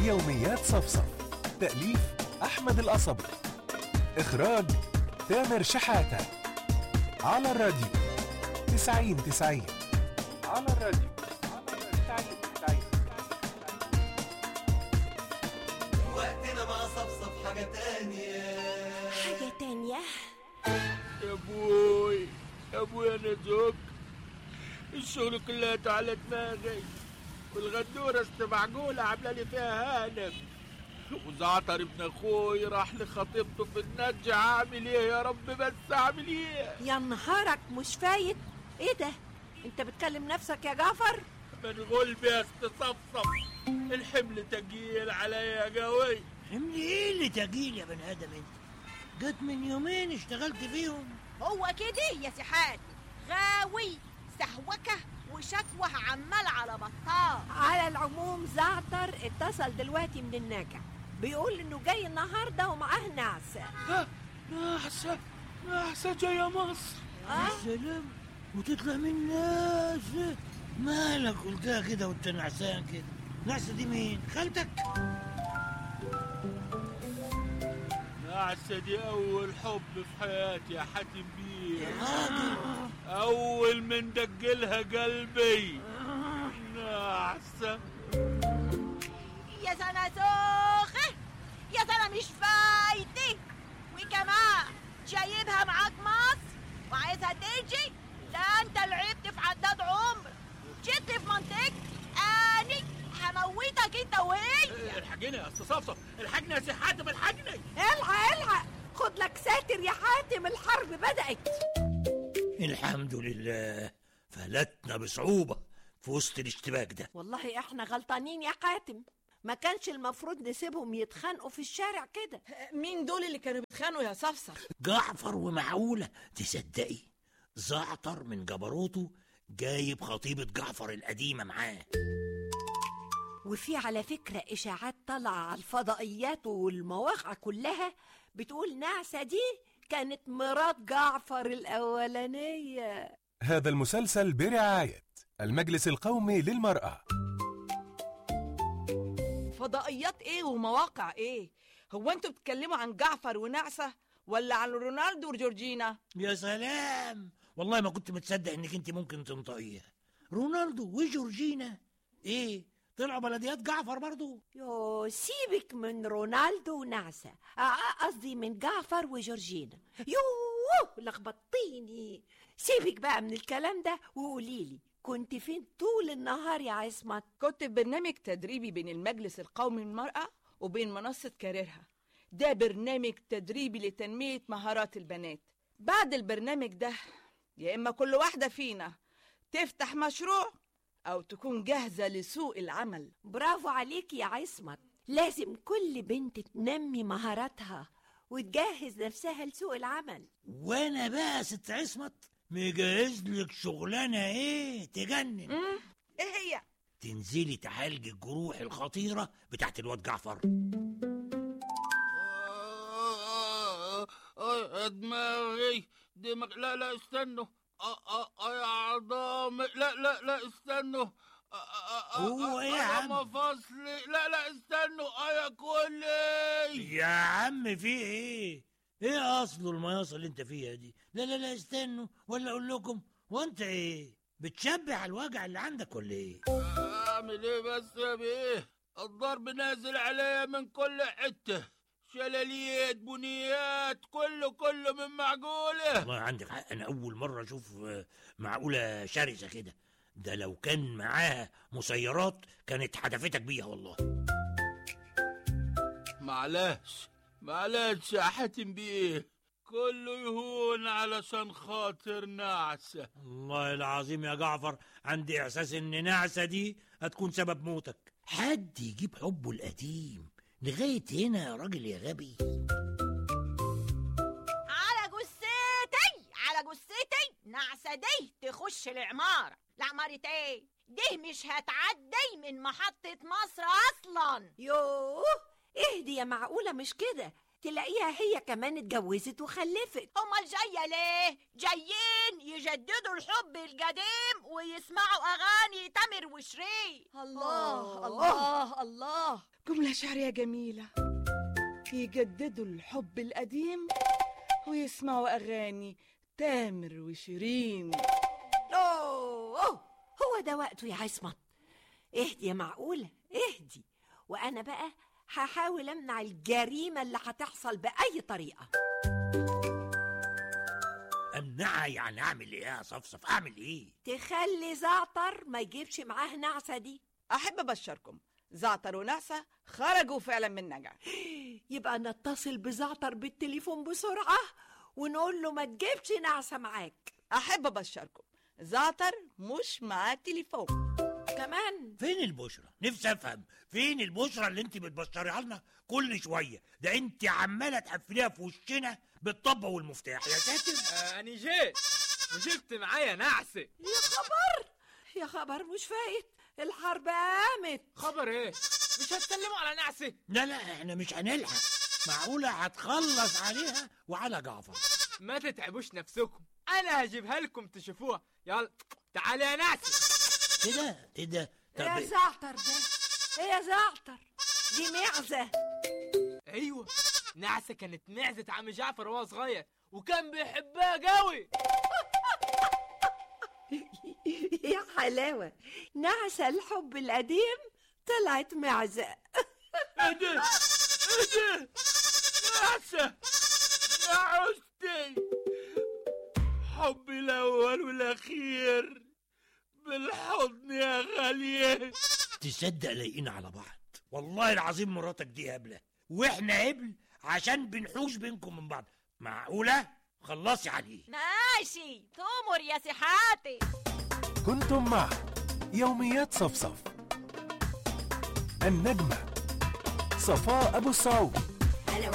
يوميات صفصف تأليف أحمد القصبي إخراج تامر شحاتة على الراديو تسعين تسعين على الراديو تسعين تسعين وقتنا مع صفصف حاجة تانية حاجة تانية يا ابوي يا ابوي انا زوج الشغل كلها على دماغي والغدورة است معقولة عاملة لي فيها هانم وزعتر ابن اخوي راح لخطيبته في النج عامل ايه يا رب بس اعمل ايه يا نهارك مش فايت ايه ده انت بتكلم نفسك يا جعفر من غلبي استصفصف الحمل تقيل عليا قوي حمل ايه اللي تقيل يا بني ادم انت جت من يومين اشتغلت فيهم هو كده يا سحات غاوي سهوكة وشكوى عمال على بطال على العموم زعتر اتصل دلوقتي من الناجع بيقول انه جاي النهارده ومعاه نعسه نحسة نحسة جاية مصر يا سلام وتطلع من ناس مالك قلتها كده وانت نعسان كده نعسة دي مين خالتك نعسة دي أول حب في حياتي يا حاتم بيه أول من دقلها قلبي نعسة يا سنة سوخة يا سنة مش فايتة وكمان جايبها معاك مصر وعايزها تيجي لا انت لعبت في عداد عمر جيت لي في منطقتي اني هموتك انت وهي الحقيني يا استصفصف الحقني يا سي حاتم الحقني الحق الحق خد لك ساتر يا حاتم الحرب بدأت الحمد لله فلتنا بصعوبة في وسط الاشتباك ده والله احنا غلطانين يا حاتم ما كانش المفروض نسيبهم يتخانقوا في الشارع كده مين دول اللي كانوا بيتخانقوا يا صفصف جعفر ومعقولة تصدقي زعتر من جبروته جايب خطيبة جعفر القديمة معاه وفي على فكرة إشاعات طالعة على الفضائيات والمواقع كلها بتقول نعسة دي كانت مرات جعفر الأولانية هذا المسلسل برعاية المجلس القومي للمرأة فضائيات ايه ومواقع ايه هو انتوا بتتكلموا عن جعفر ونعسة ولا عن رونالدو وجورجينا يا سلام والله ما كنت متصدق انك انت ممكن تنطقيها رونالدو وجورجينا ايه طلعوا بلديات جعفر برضو يو سيبك من رونالدو ونعسة آه، قصدي من جعفر وجورجينا يوه لخبطتيني سيبك بقى من الكلام ده وقوليلي كنت فين طول النهار يا عصمت كنت في برنامج تدريبي بين المجلس القومي للمرأة وبين منصة كاريرها ده برنامج تدريبي لتنمية مهارات البنات بعد البرنامج ده يا إما كل واحدة فينا تفتح مشروع أو تكون جاهزة لسوق العمل برافو عليك يا عصمت لازم كل بنت تنمي مهاراتها وتجهز نفسها لسوق العمل وانا بقى ست عصمت مجهز لك شغلانه ايه تجنن مم. إيه هي؟ تنزلي تعالجي الجروح الخطيره بتاعت الواد جعفر آه، دماغي دماغ لا لا استنوا آه، آه، آه، يا عظامي لا لا لا استنوا آه، آه، آه، هو آه، إيه يا آه، عم؟ مفاصلي لا لا استنوا اه يا كلي يا عم في ايه ايه اصل المياصه اللي انت فيها دي لا لا لا استنوا ولا اقول لكم وانت ايه بتشبع على الوجع اللي عندك ولا ايه اعمل ايه بس يا بيه الضرب نازل عليا من كل حته شلاليات بنيات كله كله من معقوله والله عندك حق انا اول مره اشوف آه، معقوله شرسه كده ده لو كان معاها مسيرات كانت حدفتك بيها والله معلش معلش يا حاتم بيه كله يهون علشان خاطر نعسه والله العظيم يا جعفر عندي احساس ان نعسه دي هتكون سبب موتك حد يجيب حبه القديم لغايه هنا يا راجل يا غبي على جثتي على جثتي نعسة دي تخش العمارة العمارة ايه دي مش هتعدي من محطة مصر اصلا يوه اهدي يا معقولة مش كده تلاقيها هي كمان اتجوزت وخلفت امال جايه ليه جايين يجددوا الحب القديم ويسمعوا اغاني تامر وشري الله آه. الله الله كم دول شعر يا جميلة يجددوا الحب القديم ويسمعوا أغاني تامر وشيرين أوه أوه، هو ده وقته يا عصمت اهدي يا معقولة اهدي وأنا بقى هحاول أمنع الجريمة اللي هتحصل بأي طريقة امنعها يعني اعمل ايه يا صفصف اعمل ايه تخلي زعتر ما يجيبش معاه نعسة دي أحب أبشركم زعتر ونعسة خرجوا فعلا من نجع يبقى نتصل بزعتر بالتليفون بسرعة ونقول له ما تجيبش نعسة معاك أحب أبشركم زعتر مش معاه تليفون كمان فين البشرة نفسي افهم فين البشرة اللي انت بتبشريها لنا كل شوية ده انت عمالة تقفليها في وشنا بالطبة والمفتاح يا ساتر آه، أنا جيت وجبت معايا نعسة يا خبر يا خبر مش فايت الحرب قامت خبر إيه؟ مش هتسلموا على نعسة لا لا احنا مش هنلحق معقولة هتخلص عليها وعلى جعفر ما تتعبوش نفسكم أنا هجيبها لكم تشوفوها يلا تعالي يا نعسة ايه ده ايه ده يا طب زعتر ده ايه يا زعتر دي معزة أيوة نعسة كانت معزة عم جعفر وهو صغير وكان بيحبها قوي يا حلاوة نعسة الحب القديم طلعت معزة ايه ده ايه ده نعسة نعستي حبي الاول والاخير بالحضن يا غالية تصدق لايقين على بعض والله العظيم مراتك دي هبلة واحنا هبل عشان بنحوش بينكم من بعض معقولة خلصي عليه ماشي تؤمر يا سحاتي كنتم مع يوميات صفصف النجمة صفاء أبو السعود